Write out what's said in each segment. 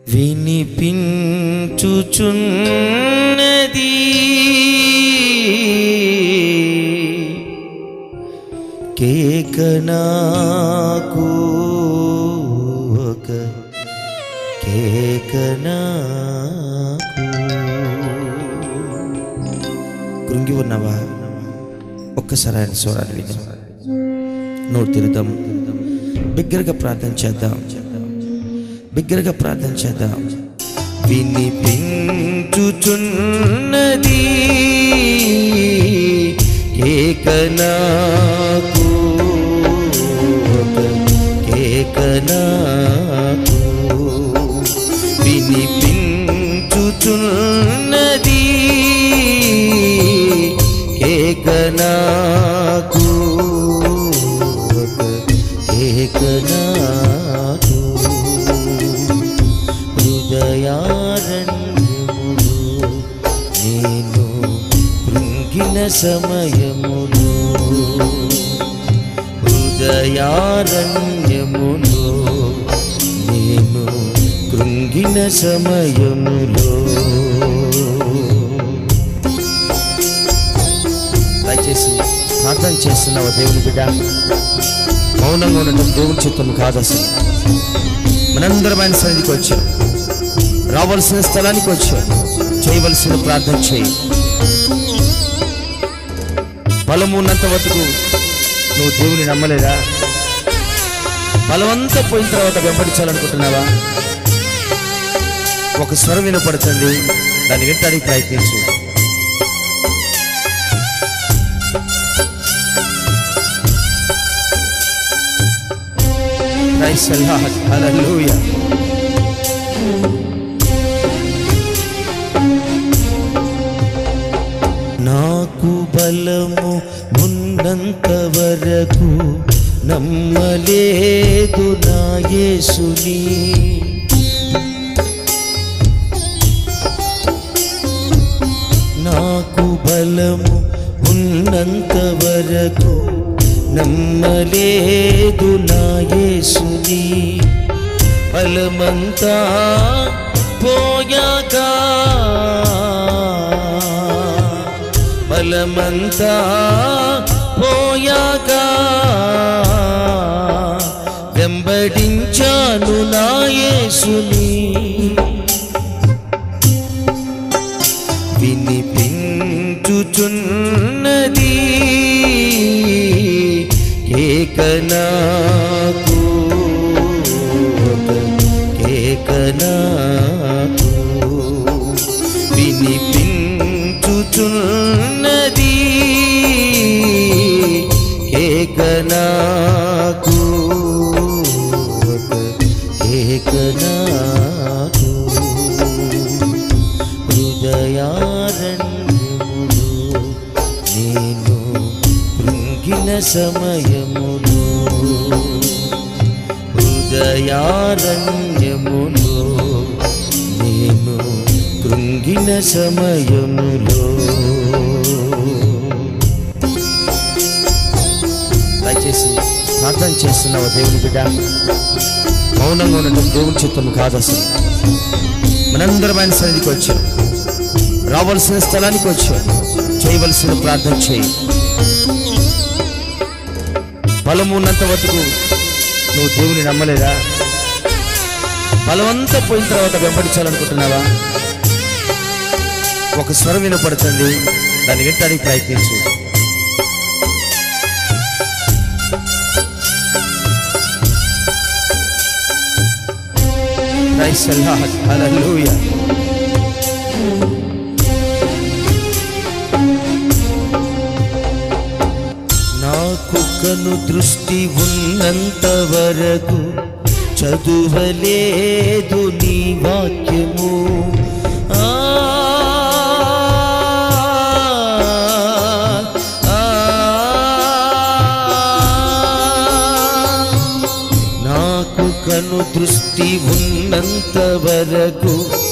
వినిపించుచున్నది కేకనాకు ఒక కేకనాకు కృంగి ఉన్నవా ఒక్కసారి ఆయన స్వరాన్ని విని నోరు తిరుదాం బిగ్గరగా ప్రార్థన చేద్దాం బిగ్గరగా ప్రార్థన చేద్దాం వినిపించుచున్నది కేకనాకు ఒక కేకనాకు వినిపించుచున్నది కేకనాకు ఒక కేకనాకు హృదయారణ్యములు నేను కృంగిన సమయములు హృదయారణ్యములు నేను కృంగిన సమయములో దయచేసి ప్రార్థన చేస్తున్నావు దేవుని బిడ్డ మౌనంగా ఉండటం దేవుని చిత్తం కాదు అసలు మనందరమైన సన్నిధికి వచ్చాం రావాల్సిన స్థలానికి వచ్చాం చేయవలసిన ప్రార్థన చేయి బలము ఉన్నంత వరకు నువ్వు దేవుని నమ్మలేదా బలమంతా పోయిన తర్వాత వెంబడించాలనుకుంటున్నావా ఒక స్వరం వినపడుతుంది దాన్ని వినటానికి ప్రయత్నించు Praise the Lord. Hallelujah. నాకు బలము ఉన్నంత వరకు నమ్మలేదు నా యేసుని నాకు బలము ఉన్నంత వరకు నమ్మలేదు నా యేసుని బలమంతా పోయాక బలమంతా పోయాక వెంబడించాను నా యేసుని వినిపించుచున్నది ఏకనాకు ఏకనాకు వినిపించుచున్నది ఏకనాకు ఏకనాకు హృదయారణ్యములు నేను కృంగిన సమయములు హృదయారణ్యములు నేను కృంగిన సమయములో దయచేసి ప్రార్థన చేస్తున్నావు దేవుని బిడ్డ మౌనంగా ఉండటం దేవుని చిత్తం కాదు అసలు మనందరమైన సన్నిధికి వచ్చాం రావాల్సిన స్థలానికి వచ్చాం చేయవలసిన ప్రార్థన చేయి బలము ఉన్నంత వరకు నువ్వు దేవుని నమ్మలేదా బలమంతా పోయిన తర్వాత వెంబడించాలనుకుంటున్నావా ఒక స్వరం వినపడుతుంది దాన్ని వినటానికి ప్రయత్నించు Praise the Lord. Hallelujah. నాకు కను దృష్టి ఉన్నంత వరకు చదువలేదు నీ వాక్యము ఆ, ఆ, నాకు కను దృష్టి ఉన్నంత వరకు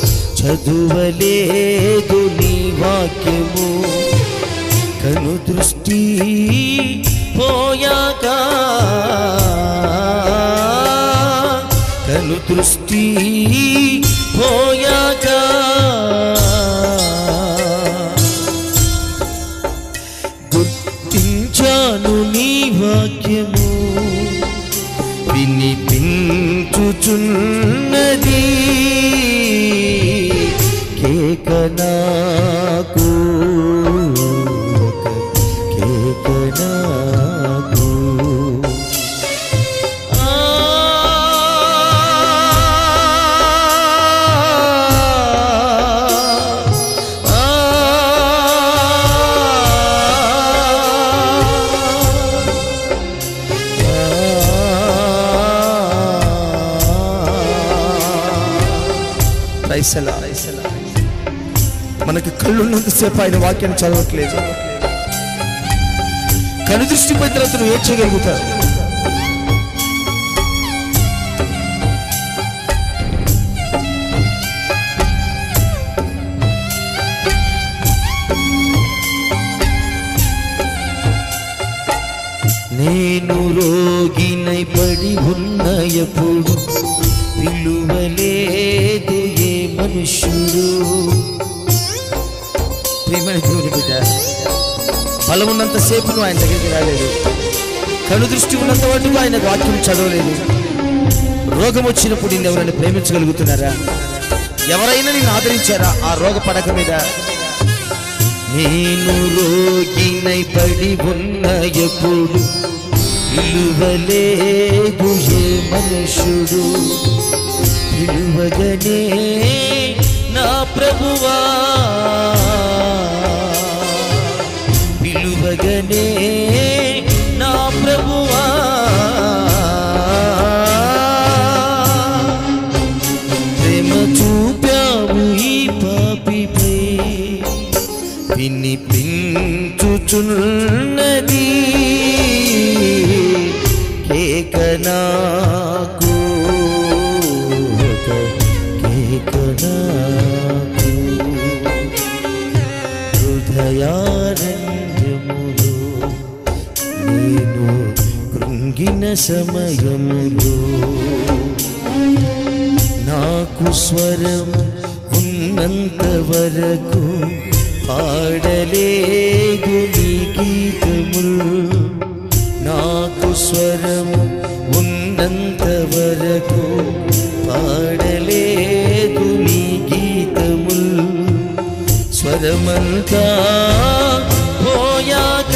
చదువలేదు నీ వాక్యము కను దృష్టి పోయాక కను కను దృష్టి పోయాక గుర్తించాను నీ వాక్యము వినిపించుచున్నది కేకనాకు కేకనాకు ఆ రైసలా రైసలా మనకి కళ్ళున్నంతసేపు ఆయన వాక్యం చదవట్లేదు కను దృష్టి పోయిన తర్వాత నువ్వు ఏం చేయగలుగుతావు నేను రోగినై పడి ఉన్న ఎప్పుడు విలువలేదు ఏ మనుష్యుడు ప్రియమైన దేవుని బిడ్డ బలం ఉన్నంతసేపు నువ్వు ఆయన దగ్గరికి రాలేదు కను దృష్టి ఉన్నంత వరకు ఆయన వాక్యం చదవలేదు రోగం వచ్చినప్పుడు నిన్ను ఎవరైనా ప్రేమించగలుగుతున్నారా ఎవరైనా నిన్ను ఆదరించారా ఆ రోగ పడక మీద నేను రోగినై పడి ఉన్న ఎప్పుడు విలువలేదు ఏ మనుషుడు విలువగనే నా ప్రభువా విలువగనే నా ప్రభువా ప్రేమ చూపావు ఈ పాపిపై వినిపించుచున్నది కేకనాకు కేకనాకు హృదయారణ్యములో నేను కృంగిన సమయములో నాకు స్వరం ఉన్నంత వరకు పాడలేదు నీ గీతములు నాకు స్వరం ఉన్నంత వరకు పాడలేదు నీ గీతములు స్వరమంతా పోయాక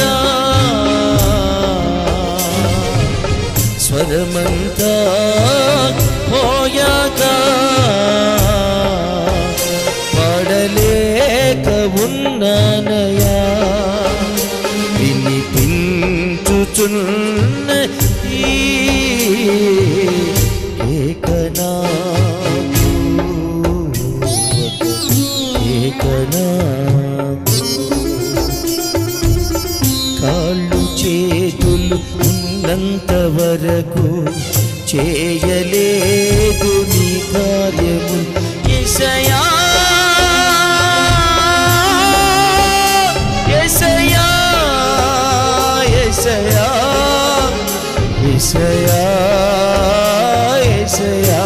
స్వరమంతా పోయాక పడలేక ఉన్నానయా వినిపించుచున్న ఈ ఏకనాకు ఏకనాకు కాళ్ళు చేతులు ఉన్నంత వరకు చేయలేదు నీ కార్యము ఎసయా ఎసయా ఎసయా ఎసయా ఎసయా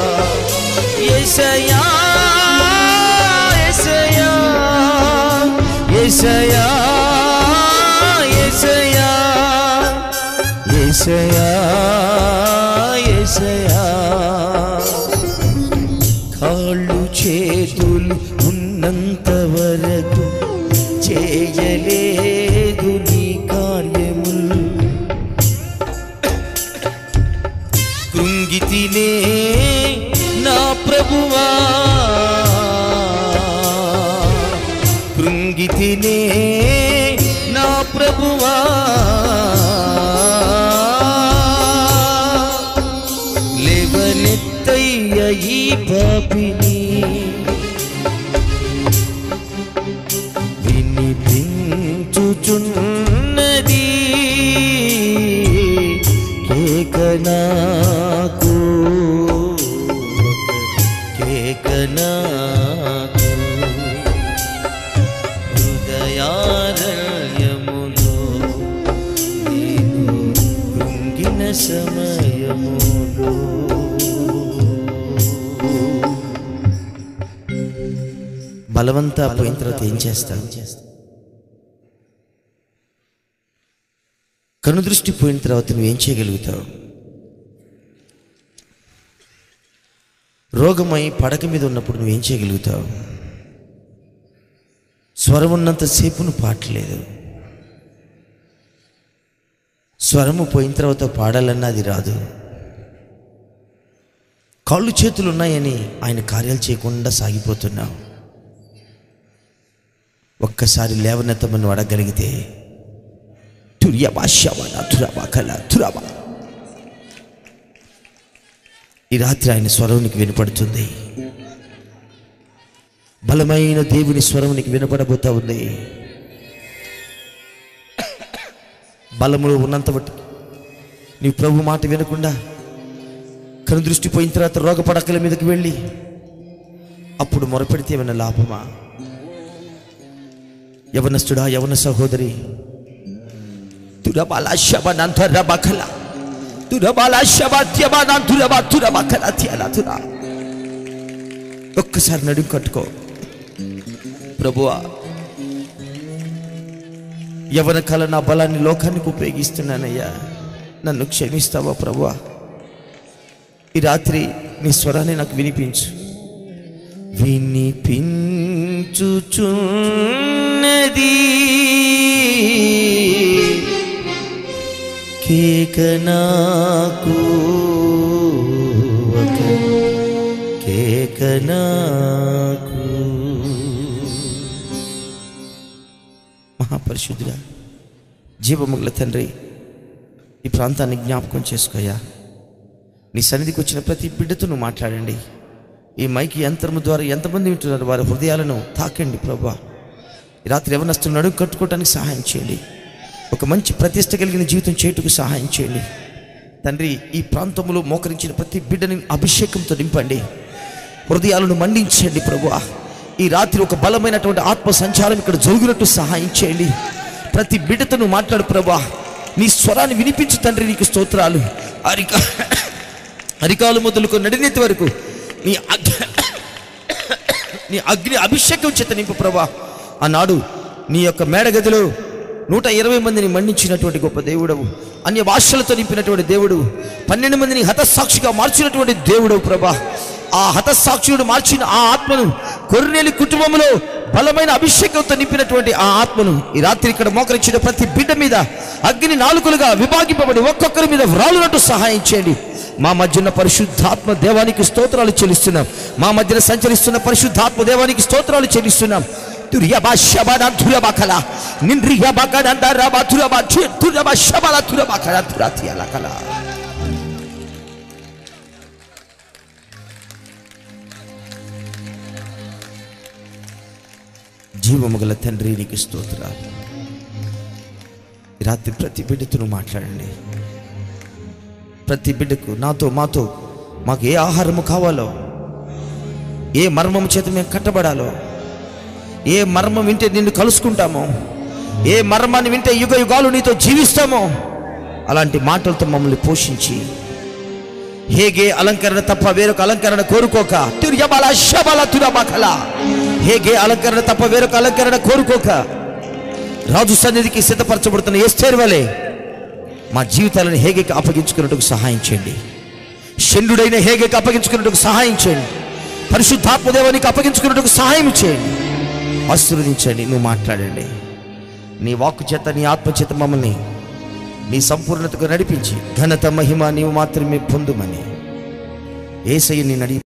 ఎసయా ఎసయా ఎసయా ఎసయా ఎసయా ఎసయా కాళ్ళు చేతులు ఉన్నంత వరకు చేయలేదు నీ కార్యములు కృంగితినే నా ప్రభువా కృంగితినే నా ప్రభువా లేవనెత్తయ్య ఈ పాపిని వినిపించుచున్నది కేకనాకు కేకనాకు హృదయారణ్యములో నేను కృంగిన సమయములో బలవంతా పోయిన తర్వాత ఏం చేస్తావు కనుదృష్టి పోయిన తర్వాత నువ్వేం చేయగలుగుతావు రోగమై పడక మీద ఉన్నప్పుడు నువ్వేం చేయగలుగుతావు స్వరం ఉన్నంతసేపు నువ్వు పాడలేదు స్వరము పోయిన తర్వాత పాడాలన్నా అది రాదు కాళ్ళు చేతులు ఉన్నాయని ఆయన కార్యాలు చేయకుండా సాగిపోతున్నావు ఒక్కసారి లేవనెత్తమని అడగలిగితే తుర్యబా శవన తురబా కల తురబా ఈ రాత్రి ఆయన స్వరం నీకు వినపడుతుంది బలమైన దేవుని స్వరం నీకు వినపడబోతా ఉంది బలములో ఉన్నంత బట్టి నీ ప్రభు మాట వినకుండా కను దృష్టి పోయిన తర్వాత రోగ పడకల మీదకి వెళ్ళి అప్పుడు మొరపెడితే ఏమైనా లాభమా యవనస్తుడా యవన సహోదరి తురబాల శబనంతరబకల తురబాల శబత్యబనంతురబ తురబకల త్యల తురా ఒక్కసారి నడుము కట్టుకో ప్రభువా యవన కల నా బలాన్ని లోకానికి ఉపయోగిస్తున్నానయ్యా నన్ను క్షమిస్తావా ప్రభువా ఈ రాత్రి నీ స్వరాన్ని నాకు వినిపించు వినిపించుచున్నది కేక నాకు ఒక కేక నాకు మహాపరిశుద్ధుడా జీవముగల తండ్రి ఈ ప్రాంతాన్ని జ్ఞాపకం చేసుకోయా నీ సన్నిధికి వచ్చిన ప్రతి బిడ్డతో నువ్వు మాట్లాడండి ఈ మైకి యంత్రము ద్వారా ఎంతమంది వింటున్నారు వారి హృదయాలను తాకండి ప్రభా ఈ రాత్రి ఎవరినస్తులు నడుము కట్టుకోవడానికి సహాయం చేయండి ఒక మంచి ప్రతిష్ట కలిగిన జీవితం చేయుటకు సహాయం చేయండి తండ్రి ఈ ప్రాంతంలో మోకరించిన ప్రతి బిడ్డని అభిషేకంతో నింపండి హృదయాలను మండించండి ప్రభువా ఈ రాత్రి ఒక బలమైనటువంటి ఆత్మ సంచారం ఇక్కడ జరుగునట్టు సహాయం చేయండి ప్రతి బిడ్డతో నువ్వు మాట్లాడు ప్రభా నీ స్వరాన్ని వినిపించు తండ్రి నీకు స్తోత్రాలు అరిక అరికాలు మొదలుకు నడినెత్తి వరకు నీ అగ్ని నీ అగ్ని అభిషేకం చేత నింపు ప్రభా ఆనాడు నీ యొక్క మేడగదిలో నూట ఇరవై మందిని మన్నించినటువంటి గొప్ప దేవుడవు అన్య భాషలతో నింపినటువంటి దేవుడు పన్నెండు మందిని హతసాక్షిగా మార్చినటువంటి దేవుడవు ప్రభా ఆ హతసాక్షుడు మార్చిన ఆ ఆత్మను కొర్నేలి కుటుంబంలో బలమైన అభిషేకంతో నింపినటువంటి ఆ ఆత్మను ఈ రాత్రి ఇక్కడ మోకరించిన ప్రతి బిడ్డ మీద అగ్ని నాలుకలుగా విభాగింపబడి ఒక్కొక్కరి మీద వ్రాలునట్టు సహాయం చేయండి మా మధ్యన పరిశుద్ధాత్మ దేవానికి స్తోత్రాలు చెల్లిస్తున్నాం మా మధ్యన సంచరిస్తున్న పరిశుద్ధాత్మ దేవానికి స్తోత్రాలు చెల్లిస్తున్నాం తురియబా శబన తురబకల నింద్రియబా కడందరబా తురబా తురబా శబల తురబా కడ తురతియల కల జీవము గల తండ్రి నీకు స్తోత్రాలు ఈ రాత్రి ప్రతి బిడ్డతో నువ్వు మాట్లాడండి ప్రతి బిడ్డకు నాతో మాతో మాకు ఏ ఆహారము కావాలో ఏ మర్మము చేత మేము కట్టబడాలో ఏ మర్మం వింటే నిన్ను కలుసుకుంటామో ఏ మర్మాన్ని వింటే యుగ యుగాలు నీతో జీవిస్తామో అలాంటి మాటలతో మమ్మల్ని పోషించి హేగే అలంకరణ తప్ప వేరొక అలంకరణ కోరుకోక తుర్యబల శబల తురబకల హేగే అలంకరణ తప్ప వేరొక అలంకరణ కోరుకోక రాజు సన్నిధికి సిద్ధపరచబడుతున్న ఎస్తేర్ వలె మా జీవితాలను హేగేకి అప్పగించుకున్నట్టుకు సహాయం చేయండి శల్యుడైన హేగేకి అప్పగించుకున్నట్టుకు సహాయం చేయండి పరిశుద్ధాత్మదేవానికి అప్పగించుకున్నట్టుకు సహాయం చేయండి ఆశీర్వదించండి నువ్వు మాట్లాడండి నీ వాక్కు చేత నీ ఆత్మ చేత మమ్మల్ని నీ సంపూర్ణతకు నడిపించి ఘనత మహిమ నీవు మాత్రమే పొందుమని ఏసయ్య నీ నడి